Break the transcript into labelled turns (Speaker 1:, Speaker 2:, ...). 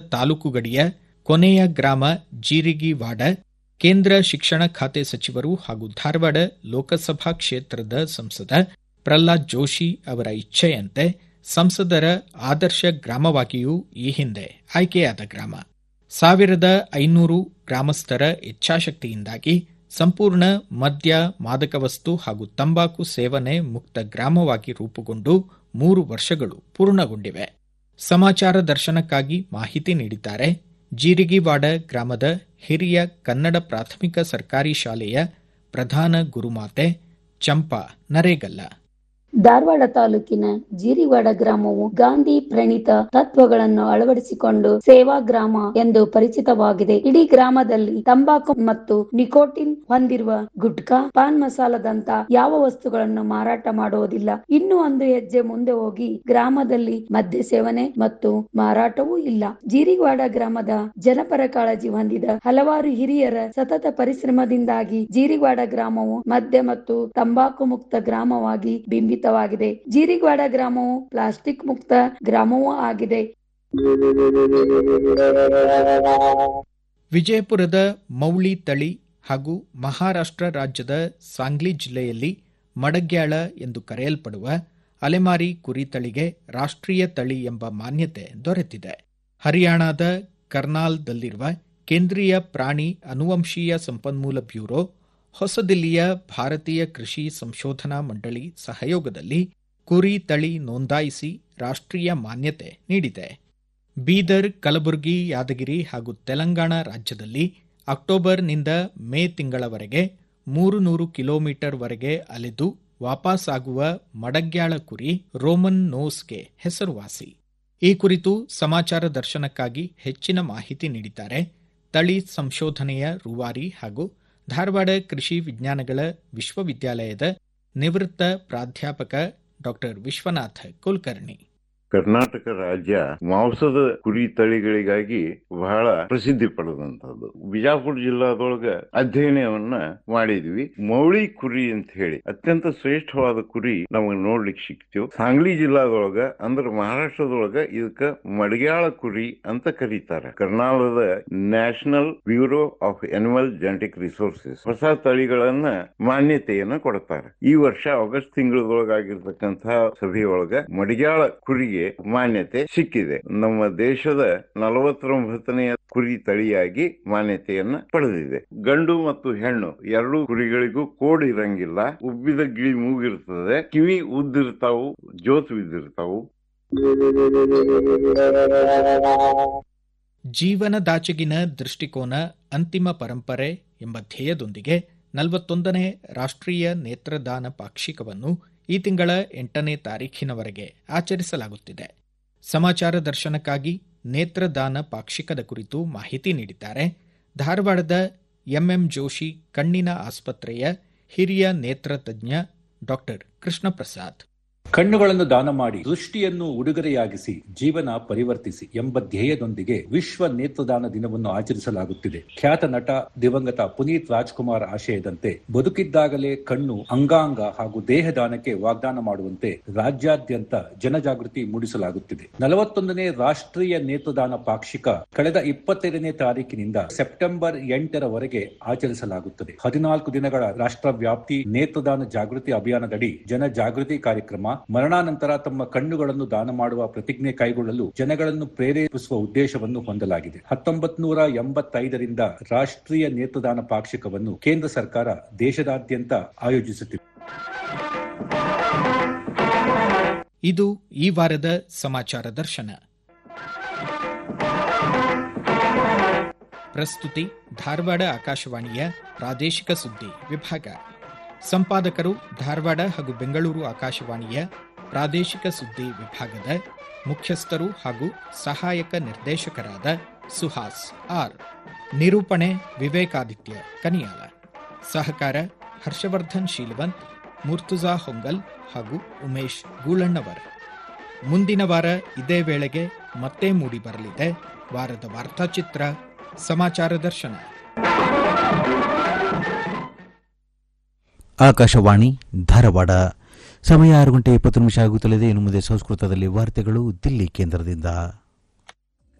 Speaker 1: ತಾಲೂಕು ಗಡಿಯ ಕೊನೆಯ ಗ್ರಾಮ ಜೀರಿಗಿವಾಡ ಕೇಂದ್ರ ಶಿಕ್ಷಣ ಖಾತೆ ಸಚಿವರು ಹಾಗೂ ಧಾರವಾಡ ಲೋಕಸಭಾ ಕ್ಷೇತ್ರದ ಸಂಸದ ಪ್ರಹ್ಲಾದ್ ಜೋಶಿ ಅವರ ಇಚ್ಛೆಯಂತೆ ಸಂಸದರ ಆದರ್ಶ ಗ್ರಾಮವಾಗಿಯೂ ಈ ಹಿಂದೆ ಆಯ್ಕೆಯಾದ ಗ್ರಾಮ ಸಾವಿರದ ಐನೂರು ಗ್ರಾಮಸ್ಥರ ಇಚ್ಛಾಶಕ್ತಿಯಿಂದಾಗಿ ಸಂಪೂರ್ಣ ಮದ್ಯ ಮಾದಕ ವಸ್ತು ಹಾಗೂ ತಂಬಾಕು ಸೇವನೆ ಮುಕ್ತ ಗ್ರಾಮವಾಗಿ ರೂಪುಗೊಂಡು ಮೂರು ವರ್ಷಗಳು ಪೂರ್ಣಗೊಂಡಿವೆ ಸಮಾಚಾರ ದರ್ಶನಕ್ಕಾಗಿ ಮಾಹಿತಿ ನೀಡಿದ್ದಾರೆ ಜೀರಿಗಿವಾಡ ಗ್ರಾಮದ ಹಿರಿಯ ಕನ್ನಡ ಪ್ರಾಥಮಿಕ ಸರ್ಕಾರಿ ಶಾಲೆಯ ಪ್ರಧಾನ ಗುರುಮಾತೆ ಚಂಪಾ ನರೇಗಲ್ಲ
Speaker 2: ಧಾರವಾಡ ತಾಲೂಕಿನ ಜೀರಿವಾಡ ಗ್ರಾಮವು ಗಾಂಧಿ ಪ್ರಣೀತ ತತ್ವಗಳನ್ನು ಅಳವಡಿಸಿಕೊಂಡು ಸೇವಾ ಗ್ರಾಮ ಎಂದು ಪರಿಚಿತವಾಗಿದೆ ಇಡೀ ಗ್ರಾಮದಲ್ಲಿ ತಂಬಾಕು ಮತ್ತು ನಿಕೋಟಿನ್ ಹೊಂದಿರುವ ಗುಟ್ಕಾ ಪಾನ್ ಮಸಾಲದಂತ ಯಾವ ವಸ್ತುಗಳನ್ನು ಮಾರಾಟ ಮಾಡುವುದಿಲ್ಲ ಇನ್ನು ಒಂದು ಹೆಜ್ಜೆ ಮುಂದೆ ಹೋಗಿ ಗ್ರಾಮದಲ್ಲಿ ಮದ್ಯ ಸೇವನೆ ಮತ್ತು ಮಾರಾಟವೂ ಇಲ್ಲ ಜೀರಿವಾಡ ಗ್ರಾಮದ ಜನಪರ ಕಾಳಜಿ ಹೊಂದಿದ ಹಲವಾರು ಹಿರಿಯರ ಸತತ ಪರಿಶ್ರಮದಿಂದಾಗಿ ಜೀರಿವಾಡ ಗ್ರಾಮವು ಮದ್ಯ ಮತ್ತು ತಂಬಾಕು ಮುಕ್ತ ಗ್ರಾಮವಾಗಿ ಬಿಂಬಿತ ವಾಗಿದೆ ಜೀರಿಗವಾಡ ಗ್ರಾಮವು ಪ್ಲಾಸ್ಟಿಕ್ ಮುಕ್ತ ಗ್ರಾಮವೂ ಆಗಿದೆ
Speaker 1: ವಿಜಯಪುರದ ಮೌಳಿ ತಳಿ ಹಾಗೂ ಮಹಾರಾಷ್ಟ್ರ ರಾಜ್ಯದ ಸಾಂಗ್ಲಿ ಜಿಲ್ಲೆಯಲ್ಲಿ ಮಡಗ್ಯಾಳ ಎಂದು ಕರೆಯಲ್ಪಡುವ ಅಲೆಮಾರಿ ಕುರಿ ತಳಿಗೆ ರಾಷ್ಟ್ರೀಯ ತಳಿ ಎಂಬ ಮಾನ್ಯತೆ ದೊರೆತಿದೆ ಹರಿಯಾಣದ ಕರ್ನಾಲ್ದಲ್ಲಿರುವ ಕೇಂದ್ರೀಯ ಪ್ರಾಣಿ ಅನುವಂಶೀಯ ಸಂಪನ್ಮೂಲ ಬ್ಯೂರೋ ಹೊಸದಿಲ್ಲಿಯ ಭಾರತೀಯ ಕೃಷಿ ಸಂಶೋಧನಾ ಮಂಡಳಿ ಸಹಯೋಗದಲ್ಲಿ ಕುರಿ ತಳಿ ನೋಂದಾಯಿಸಿ ರಾಷ್ಟ್ರೀಯ ಮಾನ್ಯತೆ ನೀಡಿದೆ ಬೀದರ್ ಕಲಬುರಗಿ ಯಾದಗಿರಿ ಹಾಗೂ ತೆಲಂಗಾಣ ರಾಜ್ಯದಲ್ಲಿ ಅಕ್ಟೋಬರ್ನಿಂದ ಮೇ ತಿಂಗಳವರೆಗೆ ಮೂರು ನೂರು ಕಿಲೋಮೀಟರ್ ವರೆಗೆ ಅಲೆದು ವಾಪಸ್ಸಾಗುವ ಮಡಗ್ಯಾಳ ಕುರಿ ರೋಮನ್ ನೋಸ್ಗೆ ಹೆಸರುವಾಸಿ ಈ ಕುರಿತು ಸಮಾಚಾರ ದರ್ಶನಕ್ಕಾಗಿ ಹೆಚ್ಚಿನ ಮಾಹಿತಿ ನೀಡಿದ್ದಾರೆ ತಳಿ ಸಂಶೋಧನೆಯ ರೂವಾರಿ ಹಾಗೂ ಧಾರವಾಡ ಕೃಷಿ ವಿಜ್ಞಾನಗಳ ವಿಶ್ವವಿದ್ಯಾಲಯದ ನಿವೃತ್ತ ಪ್ರಾಧ್ಯಾಪಕ ಡಾ ವಿಶ್ವನಾಥ ಕುಲಕರ್ಣಿ
Speaker 3: ಕರ್ನಾಟಕ ರಾಜ್ಯ ಮಾಂಸದ ಕುರಿ ತಳಿಗಳಿಗಾಗಿ ಬಹಳ ಪ್ರಸಿದ್ಧಿ ಪಡೆದಂತದ್ದು ಬಿಜಾಪುರ ಜಿಲ್ಲಾದೊಳಗ ಅಧ್ಯಯನವನ್ನ ಮಾಡಿದ್ವಿ ಮೌಳಿ ಕುರಿ ಅಂತ ಹೇಳಿ ಅತ್ಯಂತ ಶ್ರೇಷ್ಠವಾದ ಕುರಿ ನಮಗೆ ನೋಡ್ಲಿಕ್ಕೆ ಸಿಕ್ತಿವ್ ಸಾಂಗ್ಲಿ ಜಿಲ್ಲಾದೊಳಗ ಅಂದ್ರ ಮಹಾರಾಷ್ಟ್ರದೊಳಗ ಇದಕ್ಕ ಮಡಗ್ಯಾಳ ಕುರಿ ಅಂತ ಕರೀತಾರೆ ಕರ್ನಾಟಕದ National Bureau of Animal Genetic Resources ಹೊಸ ತಳಿಗಳನ್ನ ಮಾನ್ಯತೆಯನ್ನ ಕೊಡ್ತಾರೆ ಈ ವರ್ಷ ಆಗಸ್ಟ್ ತಿಂಗಳದೊಳಗಾಗಿರ್ತಕ್ಕಂತಹ ಸಭೆಯೊಳಗ ಮಡಗ್ಯಾಳ ಕುರಿಗೆ ಮಾನ್ಯತೆ ಸಿಕ್ಕಿದೆ ನಮ್ಮ ದೇಶದ ನಲವತ್ತೊಂಬತ್ತನೆಯ ಕುರಿ ತಳಿಯಾಗಿ ಮಾನ್ಯತೆಯನ್ನ ಪಡೆದಿದೆ ಗಂಡು ಮತ್ತು ಹೆಣ್ಣು ಎರಡೂ ಕುರಿಗಳಿಗೂ ಕೋಡ್ ಇರಂಗಿಲ್ಲ ಉಬ್ಬಿದ ಗಿಳಿ ಮೂಗಿರ್ತದೆ ಕಿವಿ ಉದ್ದಿರ್ತಾವು ಜೋತ್ ಬಿದ್ದಿರ್ತಾವು
Speaker 1: ಜೀವನದಾಚೆಗಿನ ದೃಷ್ಟಿಕೋನ ಅಂತಿಮ ಪರಂಪರೆ ಎಂಬ ಧ್ಯೇಯದೊಂದಿಗೆ ನಲವತ್ತೊಂದನೇ ರಾಷ್ಟ್ರೀಯ ನೇತ್ರದಾನ ಪಾಕ್ಷಿಕವನ್ನು ಈ ತಿಂಗಳ ಎಂಟನೇ ತಾರೀಖಿನವರೆಗೆ ಆಚರಿಸಲಾಗುತ್ತಿದೆ ಸಮಾಚಾರ ದರ್ಶನಕ್ಕಾಗಿ ನೇತ್ರದಾನ ಪಾಕ್ಷಿಕದ ಕುರಿತು ಮಾಹಿತಿ ನೀಡಿದ್ದಾರೆ ಧಾರವಾಡದ ಎಂಎಂ ಜೋಶಿ ಕಣ್ಣಿನ ಆಸ್ಪತ್ರೆಯ ಹಿರಿಯ ನೇತ್ರ ತಜ್ಞ ಡಾಕ್ಟರ್ ಕೃಷ್ಣ ಪ್ರಸಾದ್
Speaker 4: ಕಣ್ಣುಗಳನ್ನು ದಾನ ಮಾಡಿ ದೃಷ್ಟಿಯನ್ನು ಉಡುಗೊರೆಯಾಗಿಸಿ ಜೀವನ ಪರಿವರ್ತಿಸಿ ಎಂಬ ಧ್ಯೇಯದೊಂದಿಗೆ ವಿಶ್ವ ನೇತ್ರದಾನ ದಿನವನ್ನು ಆಚರಿಸಲಾಗುತ್ತಿದೆ ಖ್ಯಾತ ನಟ ದಿವಂಗತ ಪುನೀತ್ ರಾಜ್ಕುಮಾರ್ ಆಶಯದಂತೆ ಬದುಕಿದ್ದಾಗಲೇ ಕಣ್ಣು ಅಂಗಾಂಗ ಹಾಗೂ ದೇಹದಾನಕ್ಕೆ ವಾಗ್ದಾನ ಮಾಡುವಂತೆ ರಾಜ್ಯಾದ್ಯಂತ ಜನಜಾಗೃತಿ ಮೂಡಿಸಲಾಗುತ್ತಿದೆ ನಲವತ್ತೊಂದನೇ ರಾಷ್ಟ್ರೀಯ ನೇತ್ರದಾನ ಪಾಕ್ಷಿಕ ಕಳೆದ ಇಪ್ಪತ್ತೈದನೇ ತಾರೀಕಿನಿಂದ ಸೆಪ್ಟೆಂಬರ್ ಎಂಟರವರೆಗೆ ಆಚರಿಸಲಾಗುತ್ತದೆ ಹದಿನಾಲ್ಕು ದಿನಗಳ ರಾಷ್ಟ್ರವ್ಯಾಪ್ತಿ ನೇತ್ರದಾನ ಜಾಗೃತಿ ಅಭಿಯಾನದಡಿ ಜನಜಾಗೃತಿ ಕಾರ್ಯಕ್ರಮ ಮರಣಾನಂತರ ತಮ್ಮ ಕಣ್ಣುಗಳನ್ನು ದಾನ ಮಾಡುವ ಪ್ರತಿಜ್ಞೆ ಕೈಗೊಳ್ಳಲು ಜನಗಳನ್ನು ಪ್ರೇರೇಪಿಸುವ ಉದ್ದೇಶವನ್ನು ಹೊಂದಲಾಗಿದೆ ಹತ್ತೊಂಬತ್ ನೂರ ಎಂಬತ್ತೈದರಿಂದ ರಾಷ್ಟ್ರೀಯ ನೇತ್ರದಾನ ಪಾಕ್ಷಿಕವನ್ನು ಕೇಂದ್ರ ಸರ್ಕಾರ ದೇಶದಾದ್ಯಂತ ಆಯೋಜಿಸುತ್ತಿದೆ
Speaker 1: ಇದು ಈ ವಾರದ ಸಮಾಚಾರ ದರ್ಶನ ಪ್ರಸ್ತುತಿ ಧಾರವಾಡ ಆಕಾಶವಾಣಿಯ ಪ್ರಾದೇಶಿಕ ಸುದ್ದಿ ವಿಭಾಗ ಸಂಪಾದಕರು ಧಾರವಾಡ ಹಾಗೂ ಬೆಂಗಳೂರು ಆಕಾಶವಾಣಿಯ ಪ್ರಾದೇಶಿಕ ಸುದ್ದಿ ವಿಭಾಗದ ಮುಖ್ಯಸ್ಥರು ಹಾಗೂ ಸಹಾಯಕ ನಿರ್ದೇಶಕರಾದ ಸುಹಾಸ್ ಆರ್ ನಿರೂಪಣೆ ವಿವೇಕಾದಿತ್ಯ ಕನಿಯಾಲ ಸಹಕಾರ ಹರ್ಷವರ್ಧನ್ ಶೀಲವಂತ್ ಮುರ್ತುಜಾ ಹೊಂಗಲ್ ಹಾಗೂ ಉಮೇಶ್ ಗೂಳಣ್ಣವರ್ ಮುಂದಿನ ವಾರ ಇದೇ ವೇಳೆಗೆ ಮತ್ತೆ ಮೂಡಿ ಬರಲಿದೆ ವಾರದ ವಾರ್ತಾಚಿತ್ರ ಸಮಾಚಾರ ದರ್ಶನ
Speaker 5: ಆಕಾಶವಾಣಿ ಧಾರವಾಡ ಸಮಯ ಆರು ಗಂಟೆ ಇಪ್ಪತ್ತು ನಿಮಿಷ ಆಗುತ್ತಲಿದೆ ಇನ್ನು ಮುಂದೆ ಸಂಸ್ಕೃತದಲ್ಲಿ ವಾರ್ತೆಗಳು ದಿಲ್ಲಿ ಕೇಂದ್ರದಿಂದ